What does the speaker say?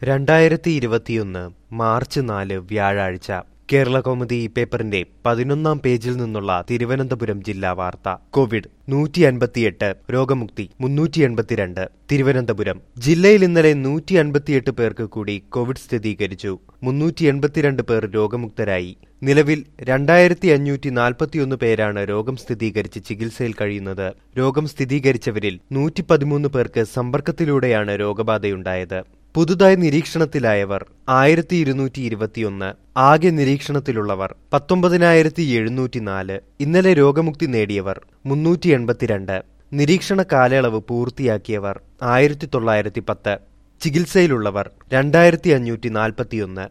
രണ്ടായിരത്തി ഇരുപത്തിയൊന്ന് മാർച്ച് നാല് വ്യാഴാഴ്ച കേരളകൗമുദി പേപ്പറിന്റെ പതിനൊന്നാം പേജിൽ നിന്നുള്ള തിരുവനന്തപുരം ജില്ലാ വാർത്ത കോവിഡ് നൂറ്റി അൻപത്തിയെട്ട് രോഗമുക്തി മുന്നൂറ്റി എൺപത്തിരണ്ട് തിരുവനന്തപുരം ജില്ലയിൽ ഇന്നലെ നൂറ്റി അൻപത്തിയെട്ട് പേർക്ക് കൂടി കോവിഡ് സ്ഥിരീകരിച്ചു മുന്നൂറ്റി എൺപത്തിരണ്ട് പേർ രോഗമുക്തരായി നിലവിൽ രണ്ടായിരത്തി അഞ്ഞൂറ്റി നാൽപ്പത്തിയൊന്ന് പേരാണ് രോഗം സ്ഥിരീകരിച്ച് ചികിത്സയിൽ കഴിയുന്നത് രോഗം സ്ഥിരീകരിച്ചവരിൽ നൂറ്റി പതിമൂന്ന് പേർക്ക് സമ്പർക്കത്തിലൂടെയാണ് രോഗബാധയുണ്ടായത് പുതുതായി നിരീക്ഷണത്തിലായവർ ആയിരത്തി ഇരുന്നൂറ്റി ഇരുപത്തിയൊന്ന് ആകെ നിരീക്ഷണത്തിലുള്ളവർ പത്തൊമ്പതിനായിരത്തി എഴുന്നൂറ്റി നാല് ഇന്നലെ രോഗമുക്തി നേടിയവർ മുന്നൂറ്റി എൺപത്തിരണ്ട് നിരീക്ഷണ കാലയളവ് പൂർത്തിയാക്കിയവർ ആയിരത്തി തൊള്ളായിരത്തി പത്ത് ചികിത്സയിലുള്ളവർ രണ്ടായിരത്തി അഞ്ഞൂറ്റി നാൽപ്പത്തിയൊന്ന്